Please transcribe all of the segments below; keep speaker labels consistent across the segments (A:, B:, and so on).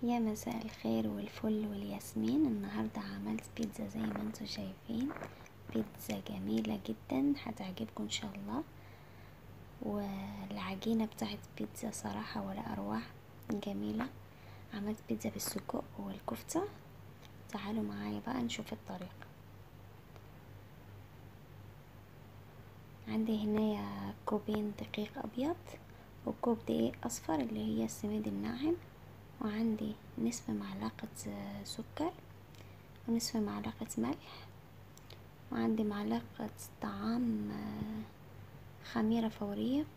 A: يا مساء الخير والفل والياسمين النهاردة عملت بيتزا زي ما انتم شايفين بيتزا جميلة جدا هتعجبكم ان شاء الله والعجينة بتاعت بيتزا صراحة ولا اروع جميلة عملت بيتزا بالسجق والكفتة تعالوا معايا بقى نشوف الطريقة عندي هنا كوبين دقيق ابيض وكوب دقيق اصفر اللي هي السميد الناعم وعندي نصف معلقة سكر ونصف معلقة ملح وعندي معلقة طعام خميرة فورية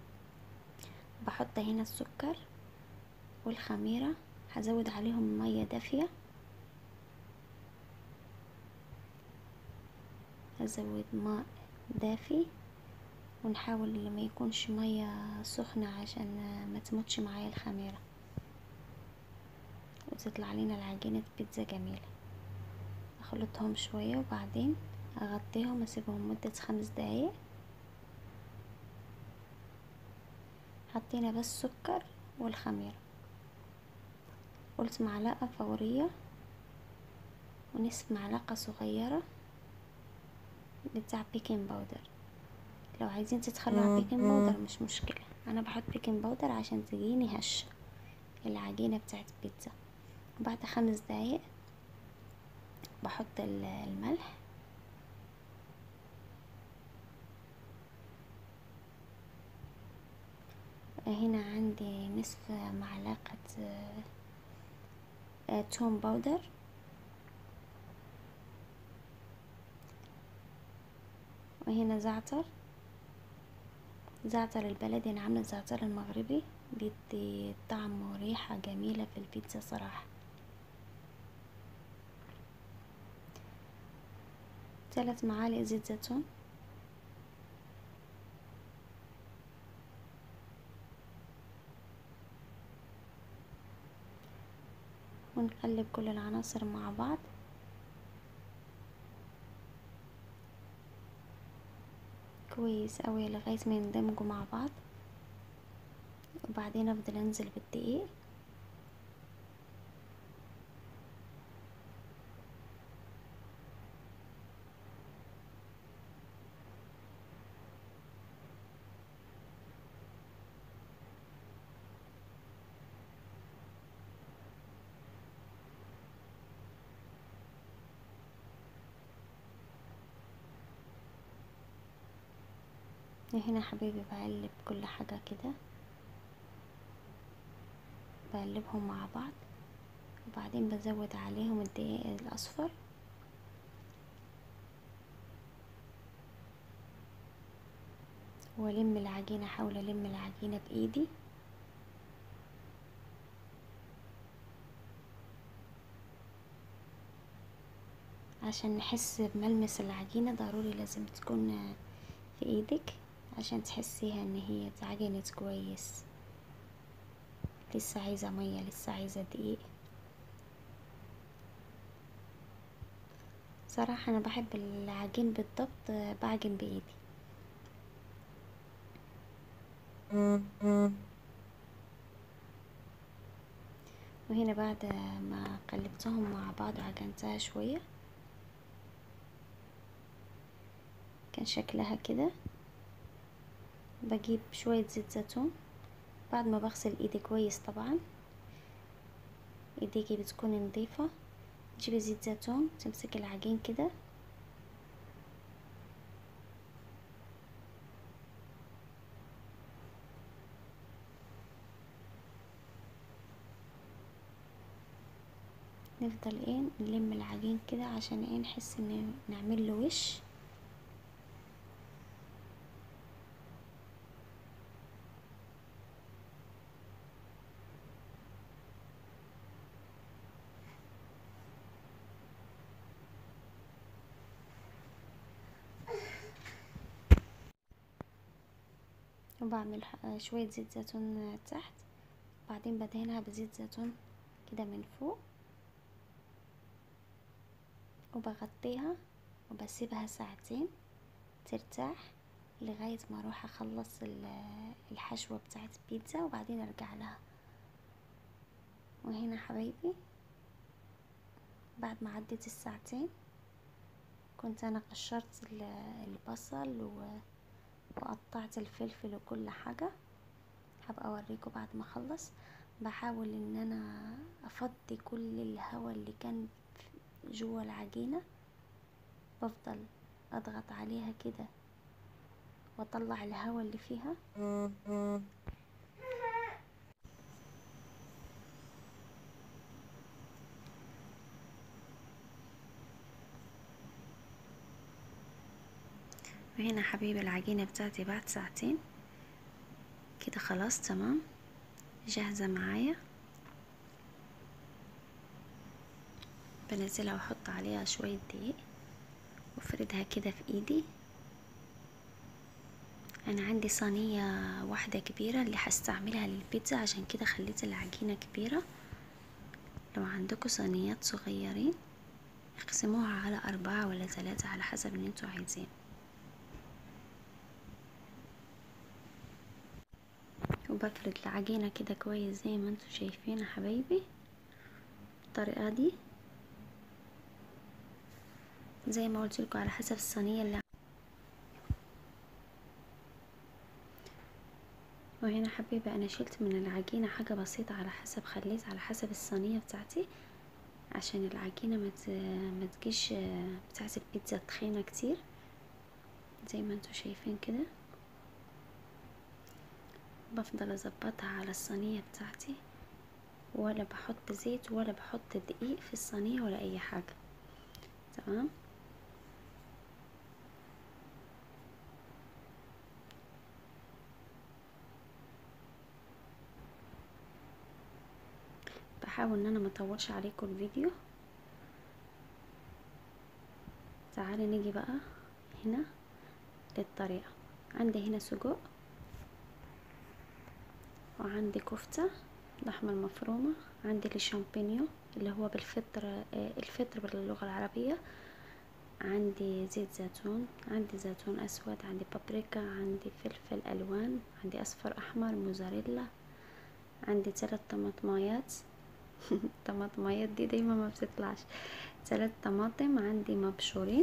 A: بحط هنا السكر والخميرة هزود عليهم مية دافية هزود ماء دافي ونحاول ما يكونش مية سخنة عشان ما تموتش معايا الخميره وتطلع لنا العجينة بيتزا جميلة اخلطهم شوية وبعدين اغطيهم اسيبهم مدة خمس دقايق حطينا بس سكر والخميرة قلت معلقة فورية ونصف معلقة صغيرة بتاع بيكنج باودر لو عايزين تتخلوا على بيكنج باودر مش مشكلة انا بحط بيكنج باودر عشان تجيني هشة العجينة بتاعت بيتزا بعد خمس دقايق بحط الملح هنا عندي نصف معلقة توم باودر وهنا زعتر زعتر البلدي انا عامله الزعتر المغربي بيدي طعم وريحه جميله في البيتزا صراحه ثلاث معالق زيت زيتون ونقلب كل العناصر مع بعض كويس قوي لغايه ما يندمجوا مع بعض وبعدين افضل انزل بالدقيق هنا حبيبي بقلب كل حاجة كده بقلبهم مع بعض وبعدين بزود عليهم الدقيق الاصفر والم العجينة احاول الم العجينة بايدي عشان نحس بملمس العجينة ضروري لازم تكون في ايدك عشان تحسيها ان هي اتعجنت كويس لسه عايزة مية لسه عايزة دقيق صراحة انا بحب العجين بالضبط بعجن بايدي وهنا بعد ما قلبتهم مع بعض وعجنتها شوية كان شكلها كده بجيب شوية زيت زيتون بعد ما بغسل ايدي كويس طبعا ايديكي بتكون نظيفة تجيبي زيت زيتون تمسكي العجين كده نفضل ايه نلم العجين كده عشان ايه نحس ان نعمل له وش وبعمل شوية زيت زيتون تحت بعدين بدهنها بزيت زيتون كده من فوق وبغطيها وبسيبها ساعتين ترتاح لغاية ما اروح اخلص الحشوة بتاعت البيتزا وبعدين ارجع لها وهنا حبايبي بعد ما عدت الساعتين كنت انا قشرت البصل و... وقطعت الفلفل وكل حاجة هبقى اوريكم بعد ما اخلص بحاول ان انا افضي كل الهواء اللي كان جوه العجينة بفضل اضغط عليها كده واطلع الهواء اللي فيها وهنا حبيبي العجينة بتاعتي بعد ساعتين كده خلاص تمام جاهزة معايا بنزلها واحط عليها شوية دقيق وافردها كده في ايدي انا عندي صينية واحدة كبيرة اللي هستعملها للبيتزا عشان كده خليت العجينة كبيرة لو عندكم صينيات صغيرين اقسموها على أربعة ولا ثلاثة على حسب اللي انتوا عايزين وبفرد العجينة كده كويس زي ما انتوا شايفين يا حبايبي بالطريقة دي زي ما قلت لكم على حسب الصينية اللي وهنا حبيبي انا شلت من العجينة حاجة بسيطة على حسب خليت على حسب الصينية بتاعتي عشان العجينة ما ما تجيش بتاعت البيتزا تخينة كتير زي ما انتوا شايفين كده بفضل اظبطها على الصينية بتاعتي ولا بحط زيت ولا بحط دقيق في الصينية ولا اي حاجة تمام بحاول ان انا مطولش عليكم الفيديو تعالي نيجي بقى هنا للطريقة عندي هنا سجق وعندي كفتة لحمة المفرومة عندي الشامبينيو اللي هو بالفطر الفطر باللغة العربية عندي زيت زيتون عندي زيتون اسود عندي بابريكا عندي فلفل الوان عندي اصفر احمر موزاريلا عندي ثلاث طماطمايات الطماطمايات دي دايما ما بتطلعش ثلاث طماطم عندي مبشورين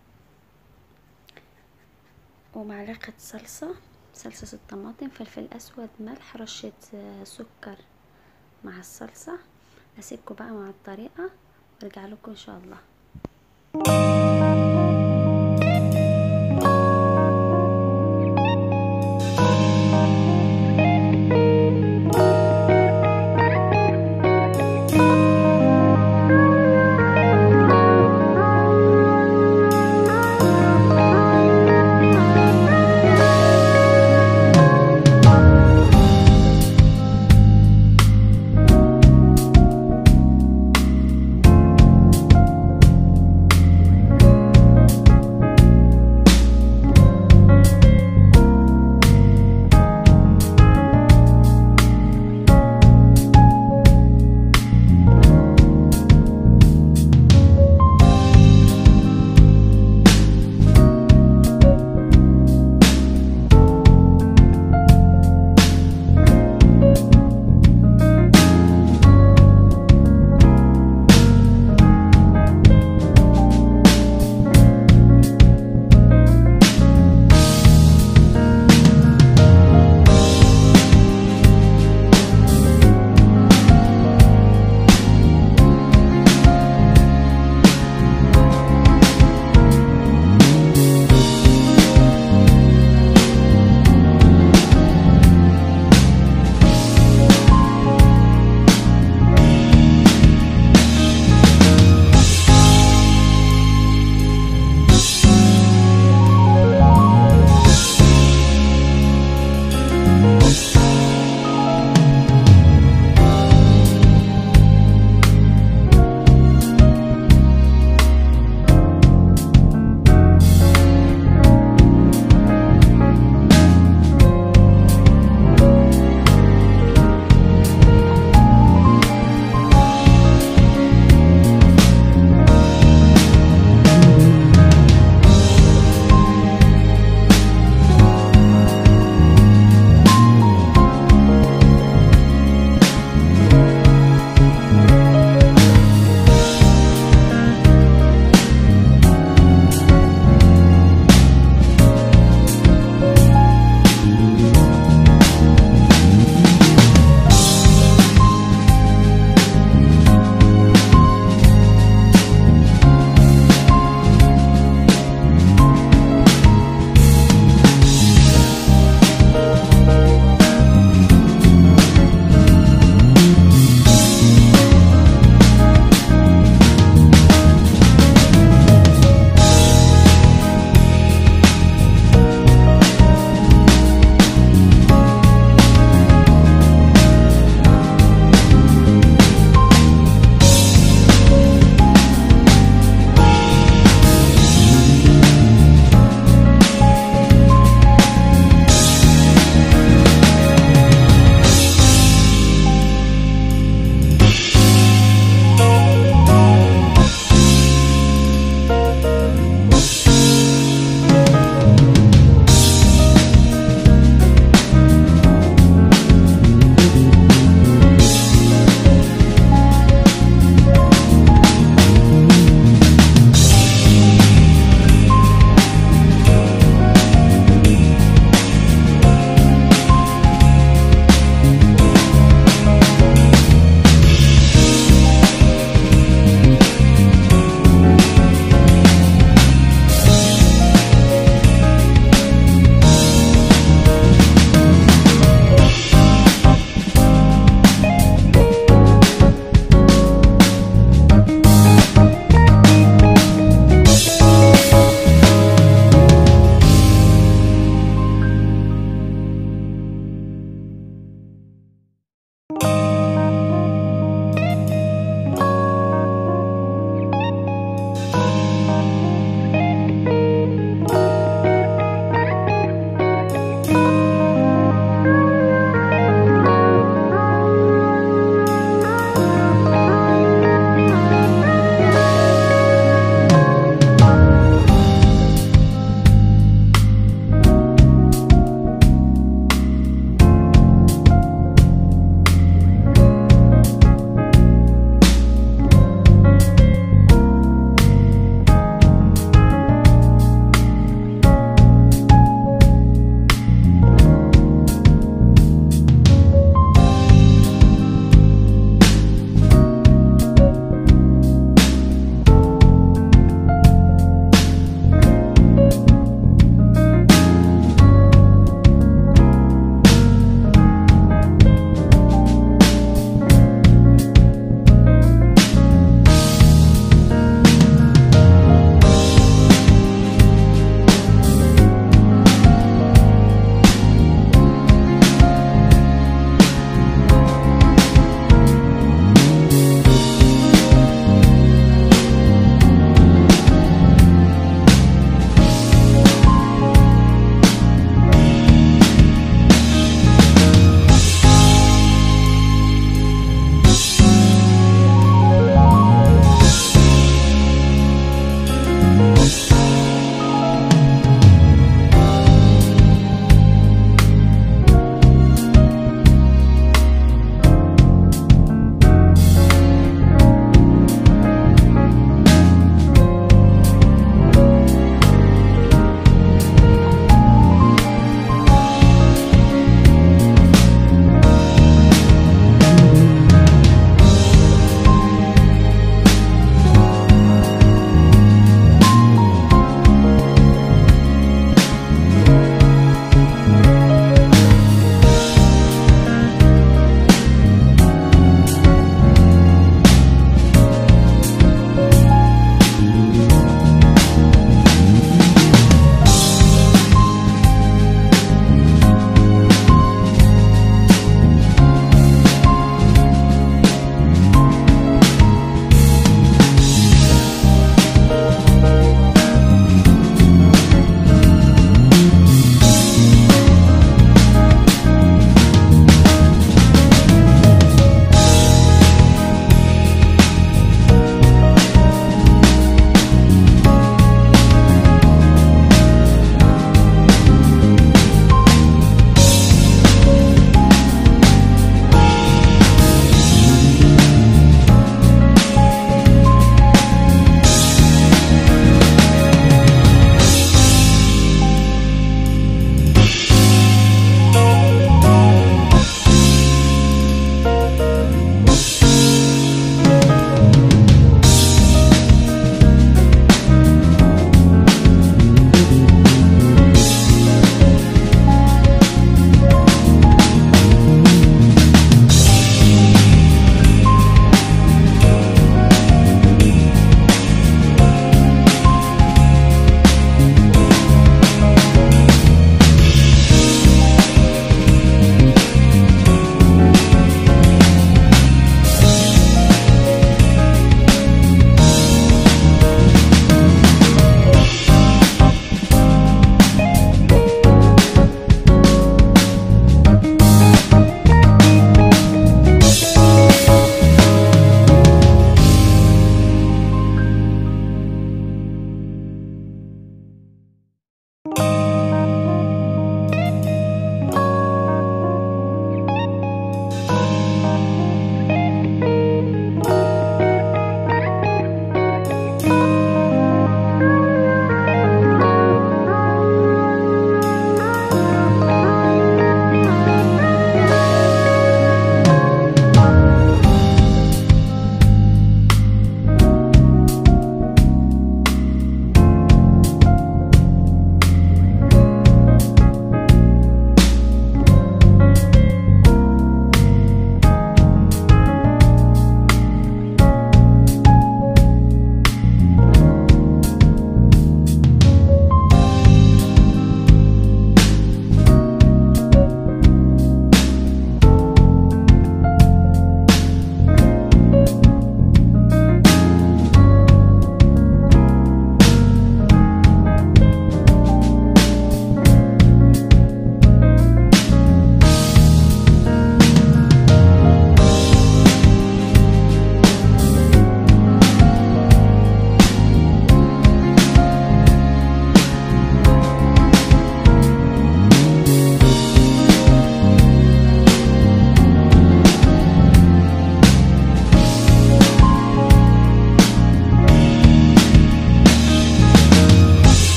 A: ومعلقة صلصة صلصة الطماطم فلفل اسود ملح رشة سكر مع الصلصة اسيبكم بقى مع الطريقة وارجع لكم ان شاء الله